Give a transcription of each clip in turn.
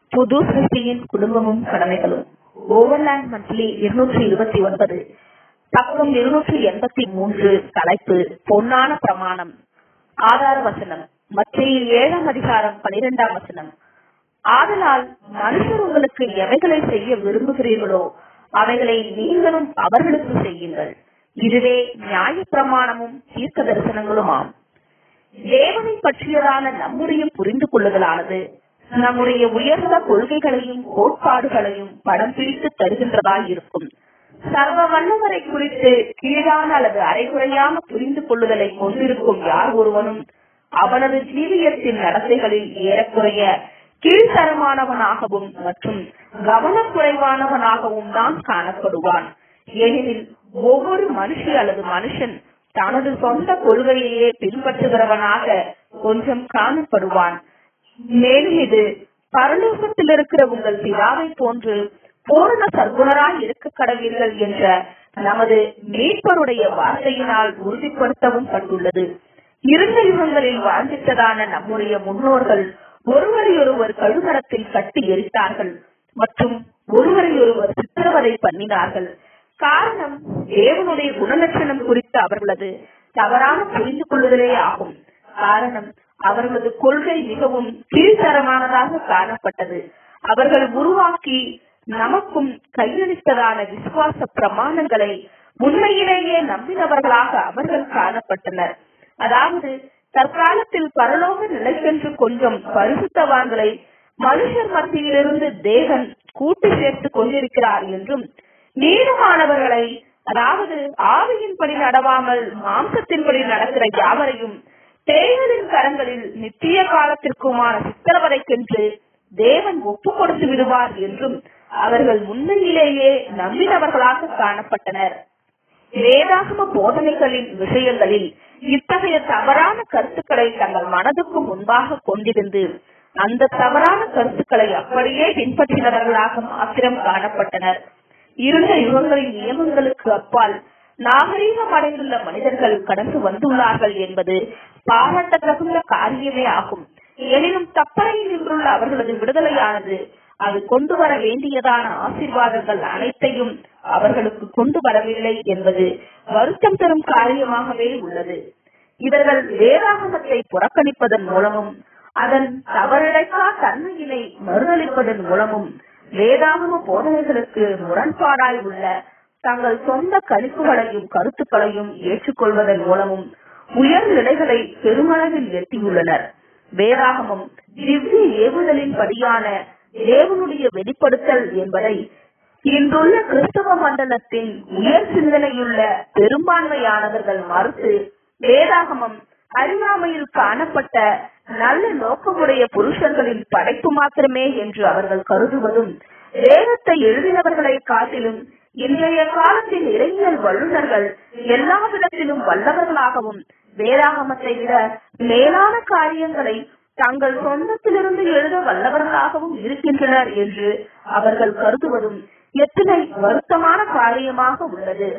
புது சிருஷ்டியின் குடும்பமும் கடமைகளும் overland monthly இருநூற்றி இருபத்தி ஒன்பது பக்கம் இருநூற்றி எண்பத்தி மூன்று தலைப்பு பொன்னான பிரமாணம் ஆதார வசனம் மத்திய ஏழாம் அதிகாரம் பனிரெண்டாம் வசனம் ஆதலால் மனுஷர் உங்களுக்கு எவைகளை செய்ய விரும்புகிறீர்களோ அவைகளை நீங்களும் அவர்களுக்கு செய்யுங்கள் இதுவே நியாய பிரமாணமும் தீர்க்க தரிசனங்களுமாம் தேவனை பற்றியதான நம்முடைய புரிந்து கொள்ளுதலானது நம்முடைய உயர்ந்த கொள்கைகளையும் கோட்பாடுகளையும் படம் பிடித்து தருகின்றதாய் இருக்கும் சர்வ வல்லவரை குறித்து கீழான அல்லது அரைகுறையான புரிந்து கொள்ளுதலை கொண்டிருக்கும் யார் ஒருவனும் அவனது ஜீவியத்தின் நடத்தைகளில் ஏறக்குறைய கீழ்த்தரமானவனாகவும் மற்றும் கவனக்குறைவானவனாகவும் தான் காணப்படுவான் ஏனெனில் ஒவ்வொரு மனுஷி அல்லது மனுஷன் தனது சொந்த கொள்கையையே பின்பற்றுகிறவனாக கொஞ்சம் காணப்படுவான் மேலும் இது பரலோகத்தில் இருக்கிற உங்கள் பிதாவை போன்று பூரண சர்க்குணராய் இருக்க கடவீர்கள் என்ற நமது மீட்பருடைய வார்த்தையினால் உறுதிப்படுத்தவும் பட்டுள்ளது இருந்த யுகங்களில் வாழ்ந்திட்டதான நம்முடைய முன்னோர்கள் ஒருவரையொருவர் கழுமரத்தில் கட்டி எரித்தார்கள் மற்றும் ஒருவரையொருவர் சித்திரவதை பண்ணினார்கள் காரணம் தேவனுடைய குணலட்சணம் குறித்த அவர்களது தவறான புரிந்து கொள்ளுதலே ஆகும் காரணம் அவர்களது கொள்கை மிகவும் கீழ்த்தரமானதாக காணப்பட்டது அவர்கள் உருவாக்கி நமக்கும் கையளித்ததான விசுவாச பிரமாணங்களை உண்மையிலேயே நம்பினவர்களாக அவர்கள் காணப்பட்டனர் அதாவது தற்காலத்தில் பரலோக நிலைக்கென்று கொஞ்சம் பரிசுத்தவான்களை மனுஷர் மத்தியிலிருந்து தேவன் கூட்டு சேர்த்துக் கொண்டிருக்கிறார் என்றும் நீளமானவர்களை அதாவது ஆவியின்படி நடவாமல் மாம்சத்தின்படி நடக்கிற யாவரையும் தேவனின் கரங்களில் நித்திய காலத்திற்குமான சித்திரவதைக்கென்று தேவன் ஒப்பு கொடுத்து விடுவார் என்றும் அவர்கள் உண்மையிலேயே நம்பினவர்களாக காணப்பட்டனர் வேதாகம போதனைகளின் விஷயங்களில் இத்தகைய தவறான கருத்துக்களை தங்கள் மனதுக்கு முன்பாக கொண்டிருந்து அந்த தவறான கருத்துக்களை அப்படியே பின்பற்றினவர்களாக மாத்திரம் காணப்பட்டனர் இருந்த யுகங்களின் நியமங்களுக்கு அப்பால் நாகரீகம் அடைந்துள்ள மனிதர்கள் கடந்து வந்துள்ளார்கள் என்பது பாராட்ட தகுந்த காரியமே ஆகும் எனினும் தப்பறையில் நின்றுள்ள அவர்களது விடுதலையானது அது கொண்டு வர வேண்டியதான ஆசீர்வாதங்கள் அனைத்தையும் அவர்களுக்கு கொண்டு வரவில்லை என்பது வருத்தம் தரும் காரியமாகவே உள்ளது இவர்கள் வேதாகமத்தை புறக்கணிப்பதன் மூலமும் அதன் தவறிழைக்கா தன்மையினை மறுதளிப்பதன் மூலமும் வேதாகம போதனைகளுக்கு முரண்பாடாய் உள்ள தங்கள் சொந்த கணிப்புகளையும் கருத்துக்களையும் ஏற்றுக்கொள்வதன் மூலமும் உயர் நிலைகளை பெருமளவில் எட்டியுள்ளனர் வேதாகமம் திவ்ய ஏவுதலின் படியான தேவனுடைய வெளிப்படுத்தல் என்பதை இன்றுள்ள கிறிஸ்தவ மண்டலத்தின் உயர் சிந்தனையுள்ள பெரும்பான்மையானவர்கள் மறுத்து வேதாகமம் அறியாமையில் காணப்பட்ட நல்ல நோக்கமுடைய புருஷர்களின் படைப்பு மாத்திரமே என்று அவர்கள் கருதுவதும் வேதத்தை எழுதினவர்களை காட்டிலும் இன்றைய காலத்தின் இளைஞர் வல்லுநர்கள் எல்லா விதத்திலும் வல்லவர்களாகவும் வேதாகமத்தை விட மேலான காரியங்களை தங்கள் சொந்தத்திலிருந்து எழுத வல்லவர்களாகவும் இருக்கின்றனர் என்று அவர்கள் கருதுவதும் எத்தனை வருத்தமான காரியமாக உள்ளது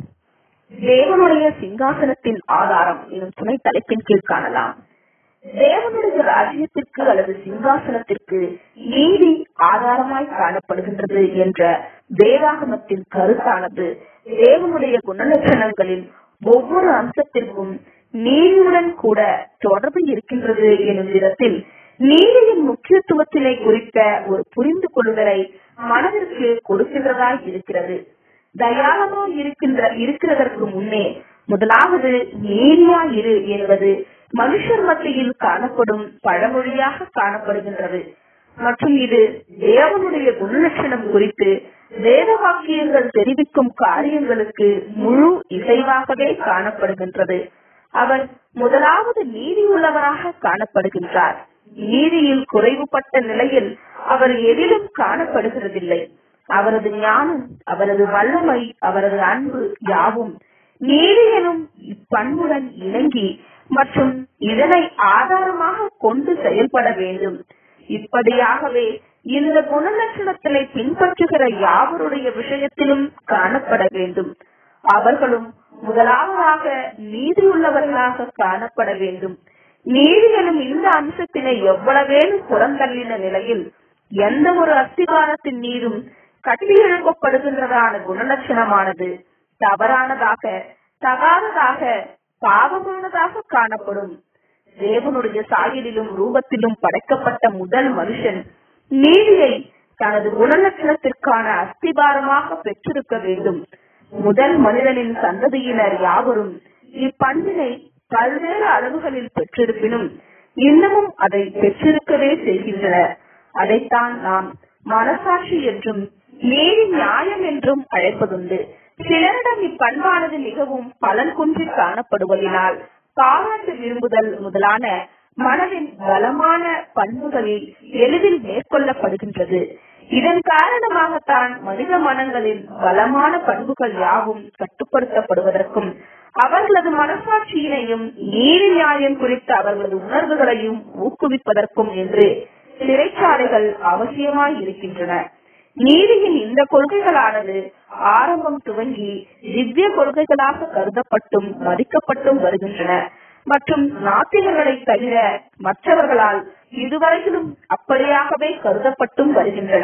தேவனுடைய சிங்காசனத்தின் ஆதாரம் எனும் துணை தலைப்பின் கீழ் காணலாம் தேவனுடைய ராஜ்யத்திற்கு அல்லது சிங்காசனத்திற்கு நீதி ஆதாரமாய் காணப்படுகின்றது என்ற வேதாகமத்தின் கருத்தானது தேவனுடைய குணலட்சணங்களில் ஒவ்வொரு அம்சத்திற்கும் நீதியுடன் கூட தொடர்பு இருக்கின்றது எனும் விதத்தில் நீதியின் முக்கியத்துவத்தினை குறித்த ஒரு புரிந்து கொள்ளுதலை மனதிற்கு கொடுக்கின்றதாய் இருக்கிறது தயாளமா இருக்கின்ற இருக்கிறதற்கு முன்னே முதலாவது நீதியா இரு என்பது மனுஷர் மத்தியில் காணப்படும் பழமொழியாக காணப்படுகின்றது மற்றும் இது தேவனுடைய குணலட்சணம் குறித்து வேத வாக்கியங்கள் தெரிவிக்கும் காரியங்களுக்கு முழு இசைவாகவே காணப்படுகின்றது அவர் முதலாவது நீதி உள்ளவராக காணப்படுகின்றார் நீதியில் குறைவுபட்ட நிலையில் அவர் எதிலும் காணப்படுகிறதில்லை அவரது ஞானம் அவரது வல்லமை அவரது அன்பு யாவும் நீதி எனும் இப்பண்புடன் இணங்கி மற்றும் இதனை ஆதாரமாக கொண்டு செயல்பட வேண்டும் இப்படியாகவே இந்த குணலட்சணத்தினை பின்பற்றுகிற யாவருடைய விஷயத்திலும் காணப்பட வேண்டும் அவர்களும் முதலாவதாக நீதியுள்ளவர்களாக காணப்பட வேண்டும் நீதி எனும் இந்த அம்சத்தினை எவ்வளவேனும் புறந்தள்ளின நிலையில் எந்த ஒரு அஸ்திவாரத்தின் மீதும் கட்டியெழுப்பப்படுகின்றதான குணலட்சணமானது தவறானதாக தகாததாக பாவமானதாக காணப்படும் தேவனுடைய சாயலிலும் ரூபத்திலும் படைக்கப்பட்ட முதல் மனுஷன் நீதியை தனது குணலட்சணத்திற்கான அஸ்திபாரமாக பெற்றிருக்க வேண்டும் முதல் மனிதனின் சந்ததியினர் யாவரும் இப்பண்பினை பல்வேறு அளவுகளில் பெற்றிருப்பினும் இன்னமும் அதை பெற்றிருக்கவே செய்கின்றனர் அதைத்தான் நாம் மனசாட்சி என்றும் நீதி நியாயம் என்றும் அழைப்பதுண்டு சிலரிடம் இப்பண்பானது மிகவும் பலன் குன்றி காணப்படுவதனால் பாராட்டு விரும்புதல் முதலான மனதின் பலமான பண்புகளில் எளிதில் மேற்கொள்ளப்படுகின்றது இதன் காரணமாகத்தான் மனித மனங்களின் பலமான பண்புகள் யாவும் கட்டுப்படுத்தப்படுவதற்கும் அவர்களது மனசாட்சியினையும் நீதி நியாயம் குறித்த அவர்களது உணர்வுகளையும் ஊக்குவிப்பதற்கும் என்று சிறைச்சாலைகள் அவசியமாய் இருக்கின்றன நீதியின் இந்த கொள்கைகளானது ஆரம்பம் துவங்கி திவ்ய கொள்கைகளாக கருதப்பட்டும் மதிக்கப்பட்டும் வருகின்றன மற்றும் நாத்திகர்களை தவிர மற்றவர்களால் இதுவரையிலும் அப்படியாகவே கருதப்பட்டும் வருகின்றன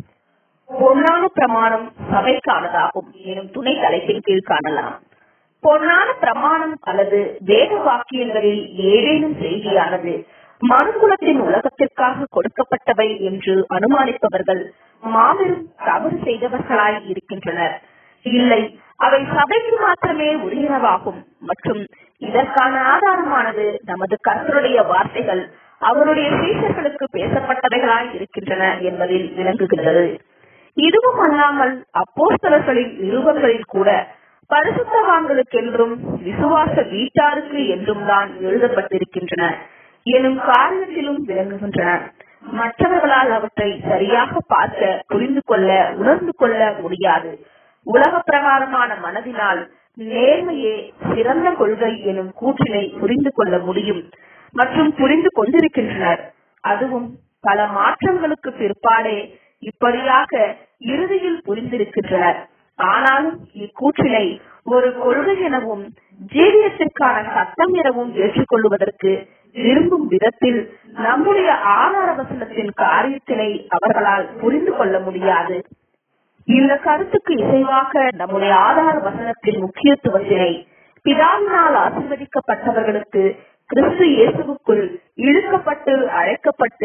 பொன்னான பிரமாணம் சபைக்கானதாகும் எனும் துணை தலைப்பின் கீழ் காணலாம் பொன்னான பிரமாணம் அல்லது வேத வாக்கியங்களில் ஏதேனும் செய்தியானது மனுக்குலத்தின் உலகத்திற்காக கொடுக்கப்பட்டவை என்று அனுமானிப்பவர்கள் மாபெரும் தவறு செய்தவர்களாய் இருக்கின்றனர் இல்லை அவை சபைக்கு மாத்திரமே உரியனவாகும் மற்றும் இதற்கான ஆதாரமானது நமது கர்த்தருடைய வார்த்தைகள் அவருடைய சீசர்களுக்கு பேசப்பட்டவைகளாய் இருக்கின்றன என்பதில் விளங்குகின்றது இதுவும் அல்லாமல் அப்போஸ்தலர்களின் நிருபங்களில் கூட பரிசுத்தவான்களுக்கென்றும் விசுவாச வீட்டாருக்கு என்றும் தான் எழுதப்பட்டிருக்கின்றன எனும் காரணத்திலும் விளங்குகின்றன மற்றவர்களால் அவற்றை சரியாக பார்க்க புரிந்து கொள்ள உணர்ந்து கொள்ள முடியாது உலக பிரகாரமான மனதினால் நேர்மையே சிறந்த கொள்கை எனும் கூற்றினை புரிந்து கொள்ள முடியும் மற்றும் புரிந்து கொண்டிருக்கின்றனர் அதுவும் பல மாற்றங்களுக்கு பிற்பாடே இப்படியாக இறுதியில் புரிந்திருக்கின்றனர் ஆனாலும் இக்கூற்றினை ஒரு கொள்கை எனவும் ஜீவியத்திற்கான சட்டம் எனவும் ஏற்றுக்கொள்வதற்கு விரும்பும் விதத்தில் நம்முடைய ஆதார வசனத்தின் காரியத்தினை அவர்களால் புரிந்து கொள்ள முடியாது இந்த கருத்துக்கு இசைவாக நம்முடைய ஆதார வசனத்தின் முக்கியத்துவத்தினை பிதாவினால் ஆசீர்வதிக்கப்பட்டவர்களுக்கு கிறிஸ்து இயேசுவுக்குள் இழுக்கப்பட்டு அழைக்கப்பட்டு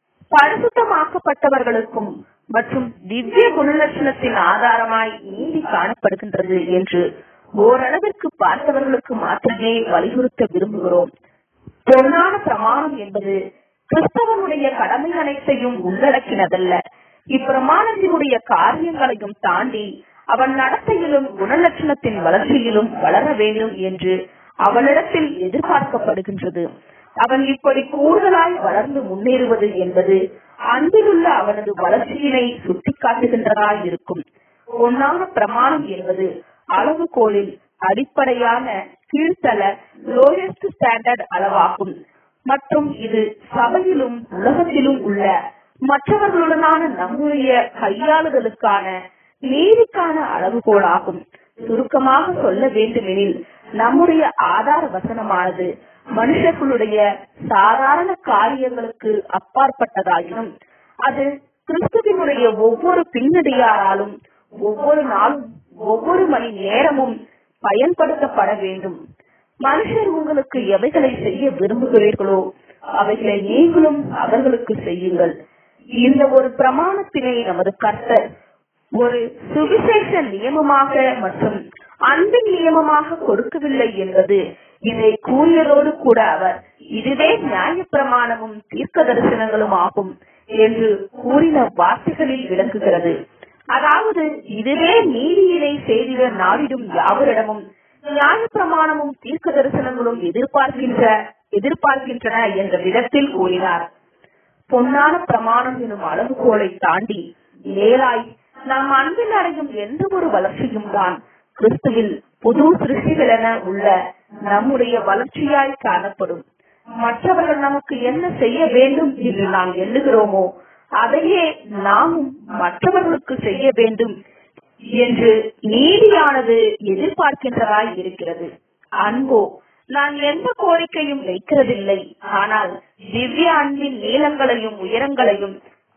பரிசுத்தமாக்கப்பட்டவர்களுக்கும் மற்றும் திவ்ய குணலட்சணத்தின் ஆதாரமாய் நீதி காணப்படுகின்றது என்று ஓரளவிற்கு பார்த்தவர்களுக்கு மாத்திரமே வலியுறுத்த விரும்புகிறோம் பொன்னான பிரமாணம் என்பது கிறிஸ்தவனுடைய கடமை அனைத்தையும் உள்ளடக்கினதல்ல இப்பிரமாணத்தினுடைய காரியங்களையும் தாண்டி அவன் நடத்தையிலும் குணலட்சணத்தின் வளர்ச்சியிலும் வளர வேண்டும் என்று அவனிடத்தில் எதிர்பார்க்கப்படுகின்றது அவன் இப்படி கூடுதலாய் வளர்ந்து முன்னேறுவது என்பது அன்பிலுள்ள அவனது வளர்ச்சியினை சுட்டிக்காட்டுகின்றதாய் இருக்கும் பொன்னான பிரமாணம் என்பது அளவுகோலில் அடிப்படையான கீழ்த்தல லோயஸ்ட் ஸ்டாண்டர்ட் அளவாகும் மற்றும் இது சபையிலும் உலகத்திலும் உள்ள மற்றவர்களுடனான நம்முடைய கையாளுதலுக்கான நீதிக்கான அளவுகோலாகும் சுருக்கமாக சொல்ல வேண்டுமெனில் நம்முடைய ஆதார வசனமானது மனுஷர்களுடைய சாதாரண காரியங்களுக்கு அப்பாற்பட்டதாயினும் அது கிறிஸ்துவினுடைய ஒவ்வொரு பின்னடியாராலும் ஒவ்வொரு நாளும் ஒவ்வொரு மணி நேரமும் பயன்படுத்தப்பட வேண்டும் மனுஷர் உங்களுக்கு எவைகளை செய்ய விரும்புகிறீர்களோ அவைகளை நீங்களும் அவர்களுக்கு செய்யுங்கள் இந்த ஒரு பிரமாணத்தினை நமது கர்த்தர் ஒரு சுவிசேஷ நியமமாக மற்றும் அன்பின் நியமமாக கொடுக்கவில்லை என்பது இதை கூறியதோடு கூட அவர் இதுவே நியாய பிரமாணமும் தீர்க்க தரிசனங்களும் ஆகும் என்று கூறின வார்த்தைகளில் விளங்குகிறது அதாவது இதுவே நீதியினை செய்திட நாடிடும் யாவரிடமும் நியாய பிரமாணமும் தீர்க்க தரிசனங்களும் எதிர்பார்க்கின்ற எதிர்பார்க்கின்றன என்ற விதத்தில் கூறினார் பொன்னான பிரமாணம் எனும் அளவுகோலை தாண்டி மேலாய் நாம் அன்பில் அடையும் எந்த ஒரு வளர்ச்சியும் தான் கிறிஸ்துவில் புது சிருஷ்டிகள் என உள்ள நம்முடைய வளர்ச்சியாய் காணப்படும் மற்றவர்கள் நமக்கு என்ன செய்ய வேண்டும் என்று நாம் எண்ணுகிறோமோ அதையே நாமும் மற்றவர்களுக்கு செய்ய வேண்டும் என்று நீதியானது எதிர்பார்க்கின்றதாய் இருக்கிறது அன்போ நான் எந்த கோரிக்கையும் வைக்கிறதில்லை ஆனால் திவ்ய அன்பின் நீளங்களையும் உயரங்களையும்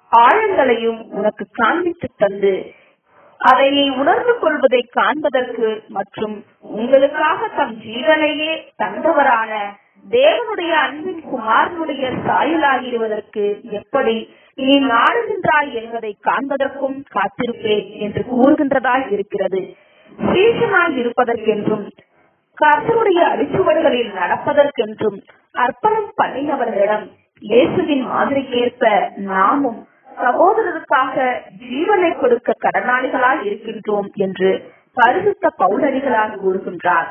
ஆழங்களையும் உனக்கு காண்பித்து தந்து அதை நீ உணர்ந்து கொள்வதை காண்பதற்கு மற்றும் உங்களுக்காக தம் ஜீவனையே தந்தவரான தேவனுடைய அன்பின் குமாரனுடைய சாயலாகிடுவதற்கு எப்படி நீ நாடுகின்றாய் என்பதை காண்பதற்கும் காத்திருப்பேன் என்று கூறுகின்றதாய் இருக்கிறது சீசனாய் இருப்பதற்கென்றும் கர்த்தருடைய அடிச்சுவடுகளில் நடப்பதற்கென்றும் அர்ப்பணம் பண்ணினவர்களிடம் இயேசுவின் மாதிரிக்கேற்ப நாமும் சகோதரருக்காக ஜீவனை கொடுக்க கடனாளிகளாய் இருக்கின்றோம் என்று பரிசுத்த பௌடரிகளால் கூறுகின்றார்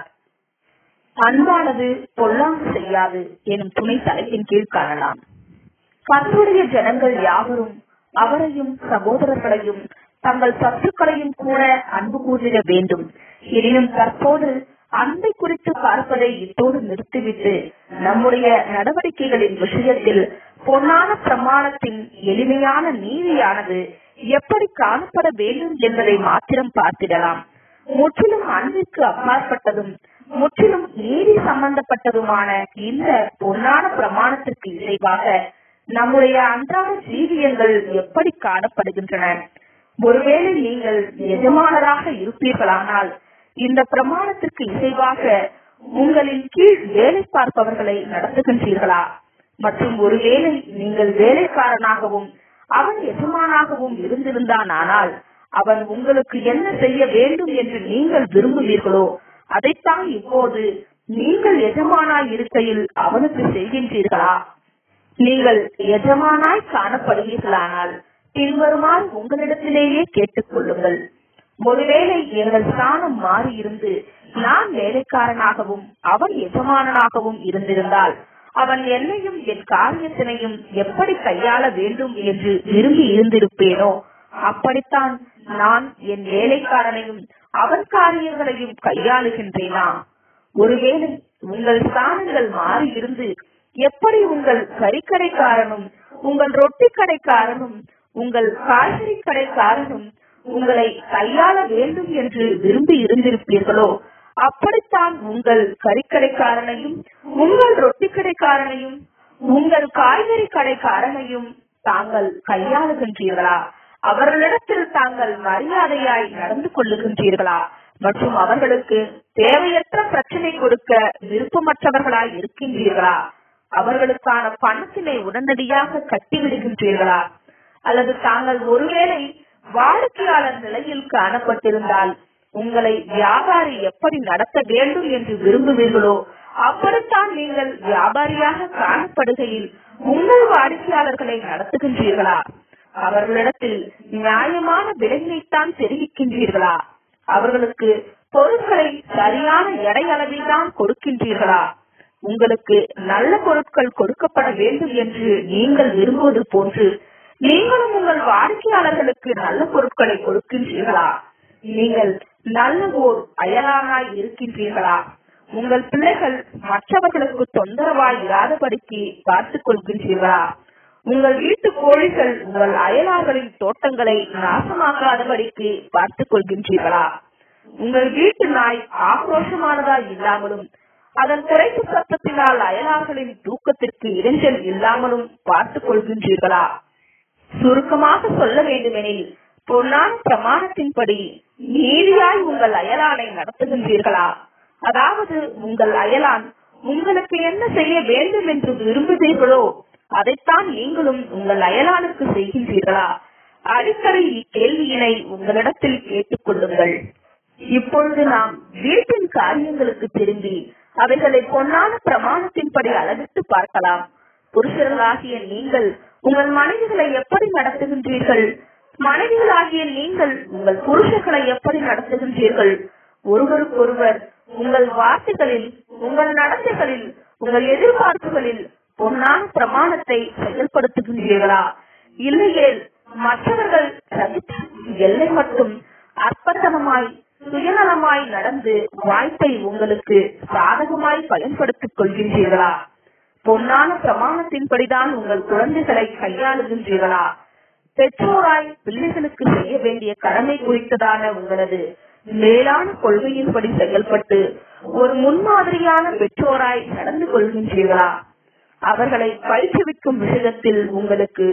அன்பானது பொல்லாங்கு செய்யாது எனும் துணை தலைப்பின் கீழ் காணலாம் கர்த்தருடைய ஜனங்கள் யாவரும் அவரையும் சகோதரர்களையும் தங்கள் சத்துக்களையும் கூட அன்பு கூறிட வேண்டும் எனினும் தற்போது அன்பை குறித்து பார்ப்பதை இத்தோடு நிறுத்திவிட்டு நம்முடைய நடவடிக்கைகளின் விஷயத்தில் பொன்னான பிரமாணத்தின் எளிமையான நீதியானது எப்படி காணப்பட வேண்டும் என்பதை மாத்திரம் பார்த்திடலாம் முற்றிலும் அன்பிற்கு அப்பாற்பட்டதும் முற்றிலும் நீதி சம்பந்தப்பட்டதுமான இந்த பொன்னான பிரமாணத்திற்கு இசைவாக நம்முடைய அன்றாட ஜீவியங்கள் எப்படி காணப்படுகின்றன ஒருவேளை நீங்கள் எஜமானராக இருப்பீர்களானால் இந்த பிரமாணத்திற்கு இசைவாக உங்களின் கீழ் வேலை பார்ப்பவர்களை நடத்துகின்றீர்களா மற்றும் ஒருவேளை நீங்கள் வேலைக்காரனாகவும் அவன் எஜமானாகவும் இருந்திருந்தானால் அவன் உங்களுக்கு என்ன செய்ய வேண்டும் என்று நீங்கள் விரும்புவீர்களோ அதைத்தான் இப்போது நீங்கள் எஜமானாய் இருக்கையில் அவனுக்கு செய்கின்றீர்களா நீங்கள் எஜமானாய் காணப்படுவீர்களானால் பின்வருமாறு உங்களிடத்திலேயே கேட்டுக் கொள்ளுங்கள் ஒருவேளை எங்கள் ஸ்தானம் மாறி இருந்து நான் வேலைக்காரனாகவும் அவன் எஜமானனாகவும் இருந்திருந்தால் அவன் என்னையும் என் காரியத்தினையும் எப்படி கையாள வேண்டும் என்று விரும்பி இருந்திருப்பேனோ அப்படித்தான் நான் என் வேலைக்காரனையும் அவன் காரியங்களையும் கையாளுகின்றேனா ஒருவேளை உங்கள் ஸ்தானங்கள் மாறி இருந்து எப்படி உங்கள் கறிக்கடைக்காரனும் உங்கள் ரொட்டி கடைக்காரனும் உங்கள் காய்கறி கடைக்காரனும் உங்களை கையாள வேண்டும் என்று விரும்பி இருந்திருப்பீர்களோ அப்படித்தான் உங்கள் கறிக்கடைக்காரனையும் உங்கள் ரொட்டி கடைக்காரனையும் உங்கள் காய்கறி கடைக்காரனையும் தாங்கள் கையாளுகின்றீர்களா அவர்களிடத்தில் தாங்கள் மரியாதையாய் நடந்து கொள்ளுகின்றீர்களா மற்றும் அவர்களுக்கு தேவையற்ற பிரச்சனை கொடுக்க விருப்பமற்றவர்களாய் இருக்கின்றீர்களா அவர்களுக்கான பணத்தினை உடனடியாக கட்டிவிடுகின்றீர்களா அல்லது தாங்கள் ஒருவேளை வாடிக்கையாளர் நிலையில் காணப்பட்டிருந்தால் உங்களை வியாபாரி எப்படி நடத்த வேண்டும் என்று விரும்புவீர்களோ அப்படித்தான் நீங்கள் வியாபாரியாக காணப்படுகையில் உங்கள் வாடிக்கையாளர்களை நடத்துகின்றீர்களா அவர்களிடத்தில் நியாயமான விலையினைத்தான் தெரிவிக்கின்றீர்களா அவர்களுக்கு பொருட்களை சரியான எடை அளவில் தான் கொடுக்கின்றீர்களா உங்களுக்கு நல்ல பொருட்கள் கொடுக்கப்பட வேண்டும் என்று நீங்கள் விரும்புவது போன்று நீங்களும் உங்கள் வாடிக்கையாளர்களுக்கு நல்ல பொருட்களை கொடுக்கின்றீர்களா நீங்கள் நல்ல ஓர் அயலானாய் இருக்கின்றீர்களா உங்கள் பிள்ளைகள் மற்றவர்களுக்கு தொந்தரவாய் இராதபடிக்கு பார்த்துக் கொள்கின்றீர்களா உங்கள் வீட்டு கோழிகள் உங்கள் அயலார்களின் தோட்டங்களை நாசமாக்காதபடிக்கு பார்த்துக் கொள்கின்றீர்களா உங்கள் வீட்டு நாய் ஆக்ரோஷமானதாய் இல்லாமலும் அதன் குறைப்பு சத்தத்தினால் அயலார்களின் தூக்கத்திற்கு இடைஞ்சல் இல்லாமலும் பார்த்துக் கொள்கின்றீர்களா சுருக்கமாக சொல்ல வேண்டுமெனில் பொன்னான பிரமாணத்தின்படி நீதியாய் உங்கள் அயலானை நடத்துகின்றீர்களா அதாவது உங்கள் அயலான் உங்களுக்கு என்ன செய்ய வேண்டும் என்று விரும்புகிறீர்களோ அதைத்தான் நீங்களும் உங்கள் அயலானுக்கு செய்கின்றீர்களா அடிக்கடி இக்கேள்வியினை உங்களிடத்தில் கேட்டுக் கொள்ளுங்கள் இப்பொழுது நாம் வீட்டின் காரியங்களுக்கு திரும்பி அவைகளை பொன்னான பிரமாணத்தின்படி அளவிட்டு பார்க்கலாம் புருஷர்களாகிய நீங்கள் உங்கள் மனைவிகளை எப்படி நடத்துகின்றீர்கள் மனைவிகளாகிய நீங்கள் உங்கள் புருஷர்களை எப்படி நடத்துகின்றீர்கள் ஒருவருக்கொருவர் உங்கள் வார்த்தைகளில் உங்கள் நடத்தைகளில் உங்கள் எதிர்பார்ப்புகளில் பொன்னான பிரமாணத்தை செயல்படுத்துகின்றீர்களா இல்லையேல் மற்றவர்கள் சகித்த எல்லை மட்டும் அற்பத்தனமாய் சுயநலமாய் நடந்து வாய்ப்பை உங்களுக்கு சாதகமாய் பயன்படுத்திக் கொள்கின்றீர்களா பொன்னான பிரமாணத்தின்படிதான் உங்கள் குழந்தைகளை கையாளுகின்றீர்களா பெற்றோராய் பிள்ளைகளுக்கு செய்ய வேண்டிய கடமை குறித்ததான உங்களது மேலான கொள்கையின்படி செயல்பட்டு ஒரு முன்மாதிரியான பெற்றோராய் நடந்து கொள்கின்றீர்களா அவர்களை பயிற்றுவிக்கும் விஷயத்தில் உங்களுக்கு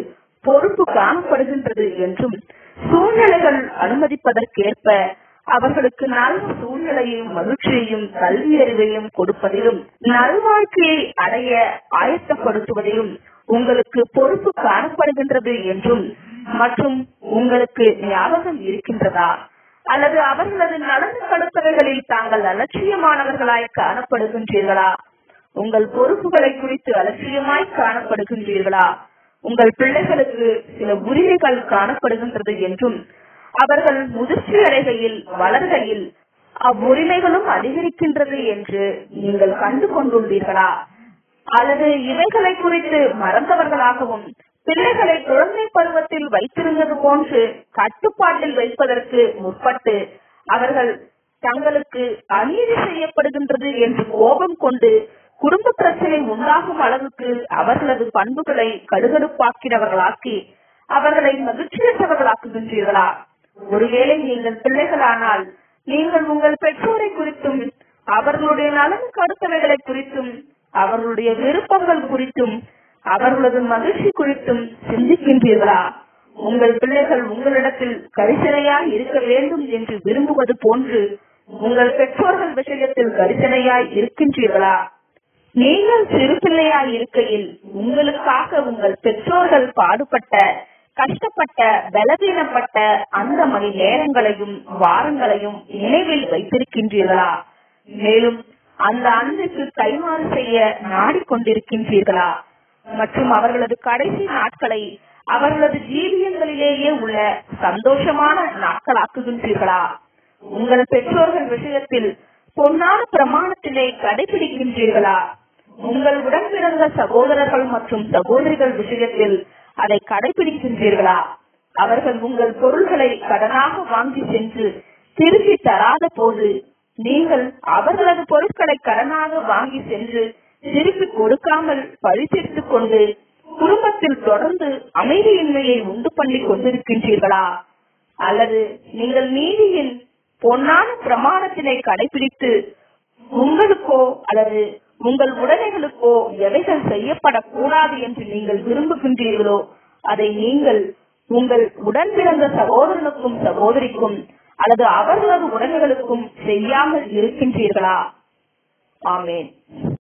பொறுப்பு காணப்படுகின்றது என்றும் சூழ்நிலைகள் அனுமதிப்பதற்கேற்ப அவர்களுக்கு நல்ல சூழ்நிலையும் மகிழ்ச்சியையும் கல்வி அறிவையும் கொடுப்பதிலும் நல்வாழ்க்கையை அடைய ஆயத்தப்படுத்துவதிலும் உங்களுக்கு பொறுப்பு காணப்படுகின்றது என்றும் மற்றும் உங்களுக்கு ஞாபகம் இருக்கின்றதா அல்லது அவர்களது நலன் தடுப்பவைகளில் தாங்கள் அலட்சியமானவர்களாய் காணப்படுகின்றீர்களா உங்கள் பொறுப்புகளை குறித்து அலட்சியமாய் காணப்படுகின்றீர்களா உங்கள் பிள்ளைகளுக்கு சில உரிமைகள் காணப்படுகின்றது என்றும் அவர்கள் முதிர்ச்சி அடைகையில் வளர்கையில் அவ்வுரிமைகளும் அதிகரிக்கின்றது என்று நீங்கள் கண்டு கொண்டுள்ளீர்களா அல்லது இவைகளை குறித்து மறந்தவர்களாகவும் பிள்ளைகளை குழந்தை பருவத்தில் வைத்திருந்தது போன்று கட்டுப்பாட்டில் வைப்பதற்கு முற்பட்டு அவர்கள் தங்களுக்கு அநீதி செய்யப்படுகின்றது என்று கோபம் கொண்டு குடும்ப பிரச்சனை உண்டாகும் அளவுக்கு அவர்களது பண்புகளை கடுகடுப்பாக்கினவர்களாக்கி அவர்களை மகிழ்ச்சியற்றவர்களாக்குகின்றீர்களா ஒருவேளை நீங்கள் பிள்ளைகளானால் நீங்கள் உங்கள் பெற்றோரை குறித்தும் அவர்களுடைய நலன் கருத்தவைகளை குறித்தும் அவர்களுடைய விருப்பங்கள் குறித்தும் அவர்களது மகிழ்ச்சி குறித்தும் சிந்திக்கின்றீர்களா உங்கள் பிள்ளைகள் உங்களிடத்தில் கரிசனையாய் இருக்க வேண்டும் என்று விரும்புவது போன்று உங்கள் பெற்றோர்கள் விஷயத்தில் கரிசனையாய் இருக்கின்றீர்களா நீங்கள் சிறு பிள்ளையாய் இருக்கையில் உங்களுக்காக உங்கள் பெற்றோர்கள் பாடுபட்ட கஷ்டப்பட்ட பலவீனப்பட்ட அந்த மணி நேரங்களையும் வாரங்களையும் நினைவில் வைத்திருக்கின்றீர்களா மேலும் அந்த அன்பிற்கு கைமாறு செய்ய நாடிக்கொண்டிருக்கின்றீர்களா மற்றும் அவர்களது கடைசி நாட்களை அவர்களது ஜீவியங்களிலேயே உள்ள சந்தோஷமான நாட்களாக்குகின்றீர்களா உங்கள் பெற்றோர்கள் விஷயத்தில் பொன்னான பிரமாணத்தினை கடைபிடிக்கின்றீர்களா உங்கள் உடன் பிறந்த சகோதரர்கள் மற்றும் சகோதரிகள் விஷயத்தில் அதை கடைபிடிக்கின்றீர்களா அவர்கள் உங்கள் பொருள்களை கடனாக வாங்கி சென்று திருப்பி தராத போது நீங்கள் அவர்களது பொருட்களை கடனாக வாங்கி சென்று திருப்பி கொடுக்காமல் பழி தீர்த்துக் கொண்டு குடும்பத்தில் தொடர்ந்து அமைதியின்மையை உண்டு பண்ணி கொண்டிருக்கின்றீர்களா அல்லது நீங்கள் நீதியின் பொன்னான பிரமாணத்தினை கடைபிடித்து உங்களுக்கோ அல்லது உங்கள் உடமைகளுக்கோ எவைகள் செய்யப்படக்கூடாது என்று நீங்கள் விரும்புகின்றீர்களோ அதை நீங்கள் உங்கள் உடன் பிறந்த சகோதரனுக்கும் சகோதரிக்கும் அல்லது அவர்களது உடமைகளுக்கும் செய்யாமல் இருக்கின்றீர்களா ஆமேன்